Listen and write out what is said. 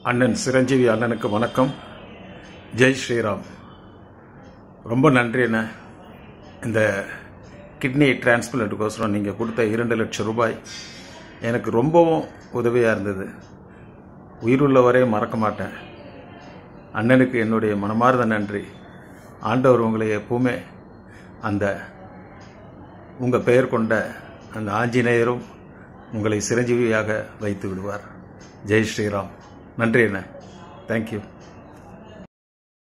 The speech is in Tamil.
அண்ணன் சிரஞ்சீவி அண்ணனுக்கு வணக்கம் ஜெய் ஸ்ரீராம் ரொம்ப நன்றி அண்ணா இந்த கிட்னி டிரான்ஸ்பிளண்ட்டுக்கோசரம் நீங்கள் கொடுத்த இரண்டு லட்சம் ரூபாய் எனக்கு ரொம்பவும் உதவியாக இருந்தது உயிருள்ளவரே மறக்க மாட்டேன் அண்ணனுக்கு என்னுடைய மனமார்ந்த நன்றி ஆண்டவர் உங்களை எப்பவுமே அந்த உங்கள் பெயர் கொண்ட அந்த ஆஞ்சநேயரும் உங்களை சிரஞ்சீவியாக வைத்து விடுவார் ஜெய் ஸ்ரீராம் நன்றி அண்ணா தேங்க்யூ